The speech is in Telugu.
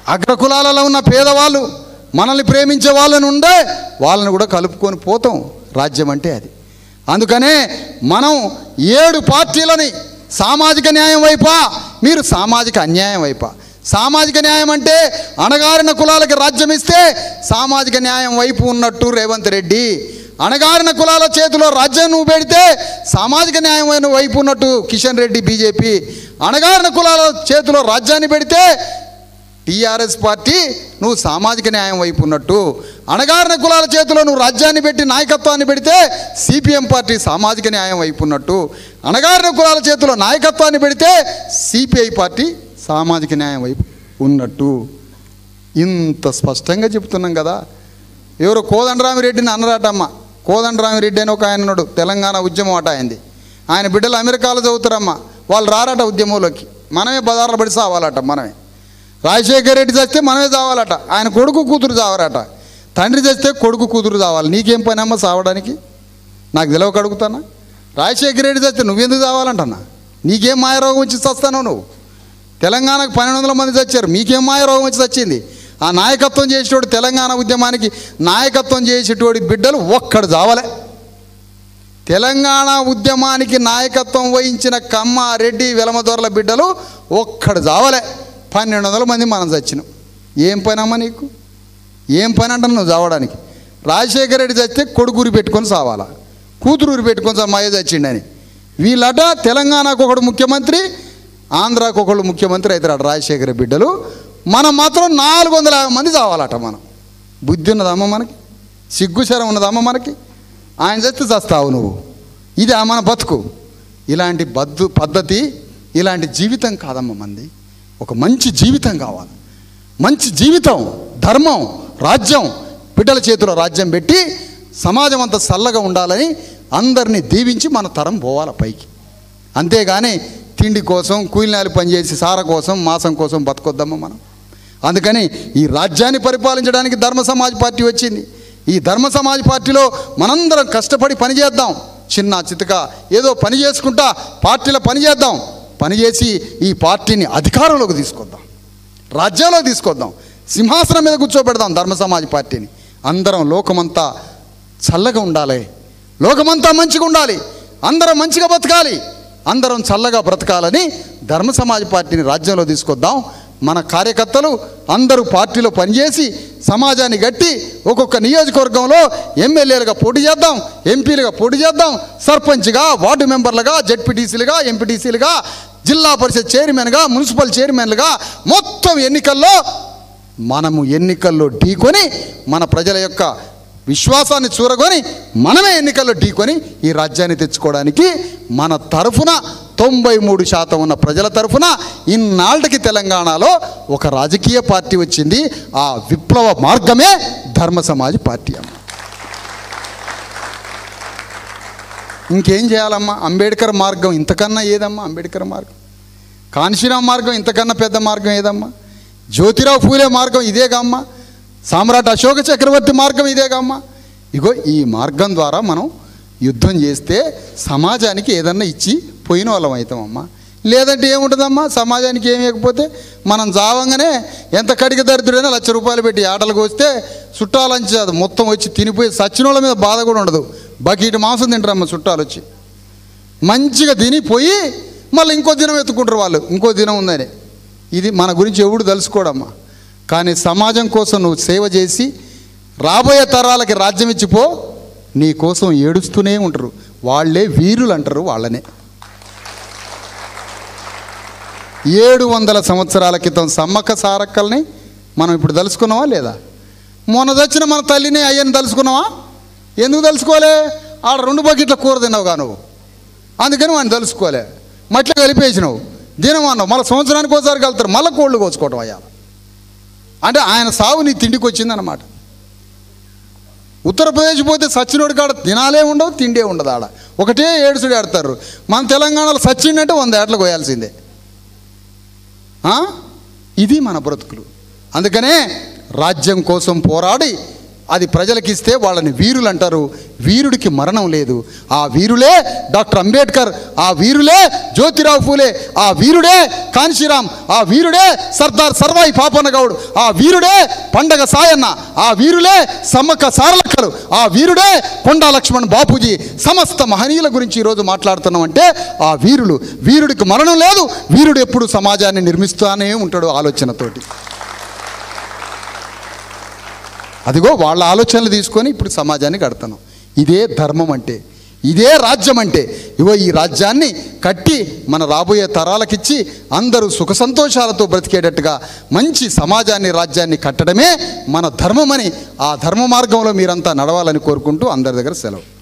అగ్రకులాలలో ఉన్న పేదవాళ్ళు మనల్ని ప్రేమించే వాళ్ళని ఉండే వాళ్ళని కూడా కలుపుకొని పోతాం రాజ్యం అంటే అది అందుకనే మనం ఏడు పార్టీలని సామాజిక న్యాయం వైపా మీరు సామాజిక అన్యాయం వైపా సామాజిక న్యాయం అంటే అణగారిన కులాలకి రాజ్యం ఇస్తే సామాజిక న్యాయం వైపు ఉన్నట్టు రేవంత్ రెడ్డి అణగారిన కులాల చేతిలో రాజ్యం నువ్వు పెడితే సామాజిక న్యాయం అయిన వైపు ఉన్నట్టు కిషన్ రెడ్డి బీజేపీ అణగారిన కులాల చేతిలో రాజ్యాన్ని పెడితే టీఆర్ఎస్ పార్టీ నువ్వు సామాజిక న్యాయం వైపు ఉన్నట్టు అణగారిన కులాల చేతిలో నువ్వు రాజ్యాన్ని పెట్టి నాయకత్వాన్ని పెడితే సిపిఎం పార్టీ సామాజిక న్యాయం వైపు ఉన్నట్టు అణగారిన కులాల చేతిలో నాయకత్వాన్ని పెడితే సిపిఐ పార్టీ సామాజిక న్యాయం వైపు ఉన్నట్టు ఇంత స్పష్టంగా చెప్తున్నాం కదా ఎవరో కోదండరామిరెడ్డిని అన్నరాటమ్మ కోదండరామిరెడ్డి అని ఒక ఆయన ఉన్నాడు తెలంగాణ ఉద్యమం అట అయింది ఆయన బిడ్డలు అమెరికాలో చదువుతారమ్మ వాళ్ళు రారట ఉద్యమంలోకి మనమే బజార్లో పడి సావాలట మనమే రాజశేఖర్ రెడ్డి చస్తే మనమే చావాలట ఆయన కొడుకు కూతురు చావరట తండ్రి చస్తే కొడుకు కూతురు చావాలి నీకేం పని అమ్మ చావడానికి నాకు తెలవక అడుగుతానా రాజశేఖర రెడ్డి చస్తే నువ్వెందుకు చావాలంటన్నా నీకేం మాయరోగం వచ్చి చస్తానో నువ్వు తెలంగాణకు పన్నెండు వందల మంది చచ్చారు మీకేం మాయరోగం వచ్చి చచ్చింది ఆ నాయకత్వం చేసేటోడు తెలంగాణ ఉద్యమానికి నాయకత్వం చేసేటోడి బిడ్డలు ఒక్కడు చావలే తెలంగాణ ఉద్యమానికి నాయకత్వం వహించిన కమ్మ రెడ్డి వెలమదొరల బిడ్డలు ఒక్కడు చావలే పన్నెండు వందల మంది మనం చచ్చినాం ఏం పని అమ్మ నీకు ఏం పని అంటాను నువ్వు చావడానికి రాజశేఖర రెడ్డి చస్తే కొడుకురి పెట్టుకొని చావాలా కూతురు పెట్టుకొని చా మయ్య చచ్చిండని వీళ్ళట తెలంగాణకు ఒకడు ముఖ్యమంత్రి ఆంధ్రాకు ఒకళ్ళు ముఖ్యమంత్రి అవుతారట రాజశేఖర బిడ్డలు మనం మాత్రం నాలుగు వందల యాభై మంది చావాలట మనం బుద్ధి ఉన్నదమ్మ మనకి సిగ్గుశరం ఉన్నదమ్మ మనకి ఆయన చస్తే చస్తావు నువ్వు ఇది ఆ మన బతుకు ఇలాంటి బద్దు పద్ధతి ఇలాంటి జీవితం కాదమ్మ మంది ఒక మంచి జీవితం కావాలి మంచి జీవితం ధర్మం రాజ్యం బిడ్డల చేతిలో రాజ్యం పెట్టి సమాజం అంతా చల్లగా ఉండాలని అందరినీ దీవించి మన తరం పోవాలి పైకి అంతేగాని తిండి కోసం కూలినాలు పనిచేసి సార కోసం మాసం కోసం బతకొద్దామా మనం అందుకని ఈ రాజ్యాన్ని పరిపాలించడానికి ధర్మ సమాజ్ పార్టీ వచ్చింది ఈ ధర్మ సమాజ్ పార్టీలో మనందరం కష్టపడి పని చేద్దాం చిన్న చితక ఏదో పని చేసుకుంటా పార్టీలో పని చేద్దాం పని చేసి ఈ పార్టీని అధికారంలోకి తీసుకొద్దాం రాజ్యంలో తీసుకొద్దాం సింహాసనం మీద కూర్చోబెడదాం ధర్మ సమాజ్ పార్టీని అందరం లోకమంతా చల్లగా ఉండాలి లోకమంతా మంచిగా ఉండాలి అందరం మంచిగా బతకాలి అందరం చల్లగా బ్రతకాలని ధర్మ సమాజ్ పార్టీని రాజ్యంలో తీసుకొద్దాం మన కార్యకర్తలు అందరూ పార్టీలో పనిచేసి సమాజాన్ని గట్టి ఒక్కొక్క నియోజకవర్గంలో ఎమ్మెల్యేలుగా పోటీ చేద్దాం ఎంపీలుగా పోటీ చేద్దాం సర్పంచ్గా వార్డు మెంబర్లుగా జడ్పీటీసీలుగా ఎంపీటీసీలుగా జిల్లా పరిషత్ చైర్మన్గా మున్సిపల్ చైర్మన్లుగా మొత్తం ఎన్నికల్లో మనము ఎన్నికల్లో ఢీకొని మన ప్రజల యొక్క విశ్వాసాన్ని చూరగొని మనమే ఎన్నికల్లో ఢీకొని ఈ రాజ్యాన్ని తెచ్చుకోవడానికి మన తరఫున తొంభై మూడు శాతం ఉన్న ప్రజల తరఫున ఇన్నాళ్ళకి తెలంగాణలో ఒక రాజకీయ పార్టీ వచ్చింది ఆ విప్లవ మార్గమే ధర్మ సమాజ్ పార్టీ అమ్మ ఇంకేం చేయాలమ్మా అంబేద్కర్ మార్గం ఇంతకన్నా ఏదమ్మా అంబేద్కర్ మార్గం కాన్షీరామ్ మార్గం ఇంతకన్నా పెద్ద మార్గం ఏదమ్మా జ్యోతిరావు ఫూలే మార్గం ఇదేగమ్మా సామ్రాట్ అశోక చక్రవర్తి మార్గం ఇదేగమ్మా ఇగో ఈ మార్గం ద్వారా మనం యుద్ధం చేస్తే సమాజానికి ఏదన్నా ఇచ్చి పోయిన వాళ్ళం అవుతామమ్మా లేదంటే ఏముంటుందమ్మా సమాజానికి ఏమి ఇవ్వకపోతే మనం జావంగానే ఎంత కడిగ దరిద్రుడైనా లక్ష రూపాయలు పెట్టి ఆటలు కోస్తే చుట్టాలంచి అది మొత్తం వచ్చి తినిపోయి సచ్చిన వాళ్ళ మీద బాధ కూడా ఉండదు బకీటి మాంసం తింటారమ్మ చుట్టాలు వచ్చి మంచిగా తినిపోయి మళ్ళీ ఇంకో దినం ఎత్తుకుంటారు వాళ్ళు ఇంకో దినం ఉందని ఇది మన గురించి ఎవడు తెలుసుకోడమ్మా కానీ సమాజం కోసం నువ్వు సేవ చేసి రాబోయే తరాలకి రాజ్యం ఇచ్చిపో నీ కోసం ఏడుస్తూనే ఉంటారు వాళ్ళే వీరులు అంటారు వాళ్ళనే ఏడు వందల సంవత్సరాల క్రితం సమ్మక్క సారక్కల్ని మనం ఇప్పుడు తలుసుకున్నావా లేదా మొన్న తెచ్చిన మన తల్లిని అయ్యని తలుసుకున్నావా ఎందుకు తలుసుకోలే ఆడ రెండు బకెట్ల కూర తిన్నావుగా నువ్వు అందుకని వాడిని తలుసుకోలే మట్ల కలిపేసినావు దినం అన్నావు మళ్ళీ సంవత్సరానికి ఒకసారి కలుతారు మళ్ళీ కోళ్ళు కోసుకోవటం అయ్యా అంటే ఆయన సావు నీ తిండికి వచ్చిందన్నమాట ఉత్తరప్రదేశ్ పోతే సచ్చినోడి కాడ తినాలే ఉండవు తిండే ఉండదు ఆడ ఒకటే ఏడుసుడు ఆడతారు మన తెలంగాణలో సచ్చిండంటే వంద ఏట్లకు పోయాల్సిందే ఆ? ఇది మన బ్రతుకులు అందుకనే రాజ్యం కోసం పోరాడి అది ప్రజలకిస్తే వాళ్ళని వీరులు అంటారు వీరుడికి మరణం లేదు ఆ వీరులే డాక్టర్ అంబేద్కర్ ఆ వీరులే జ్యోతిరావు ఫూలే ఆ వీరుడే కాన్శీరాం ఆ వీరుడే సర్దార్ సర్వాయి పాపన్న గౌడ్ ఆ వీరుడే పండగ సాయన్న ఆ వీరులే సమ్మక్క సారలక్కలు ఆ వీరుడే కొండా లక్ష్మణ్ బాపూజీ సమస్త మహనీయుల గురించి ఈరోజు మాట్లాడుతున్నాం అంటే ఆ వీరులు వీరుడికి మరణం లేదు వీరుడు ఎప్పుడు సమాజాన్ని నిర్మిస్తానే ఉంటాడు ఆలోచనతోటి అదిగో వాళ్ళ ఆలోచనలు తీసుకొని ఇప్పుడు సమాజాన్ని కడతాను ఇదే ధర్మం అంటే ఇదే రాజ్యం అంటే ఇగో ఈ రాజ్యాన్ని కట్టి మన రాబోయే తరాలకిచ్చి అందరూ సుఖ సంతోషాలతో బ్రతికేటట్టుగా మంచి సమాజాన్ని రాజ్యాన్ని కట్టడమే మన ధర్మమని ఆ ధర్మ మార్గంలో మీరంతా నడవాలని కోరుకుంటూ అందరి దగ్గర సెలవు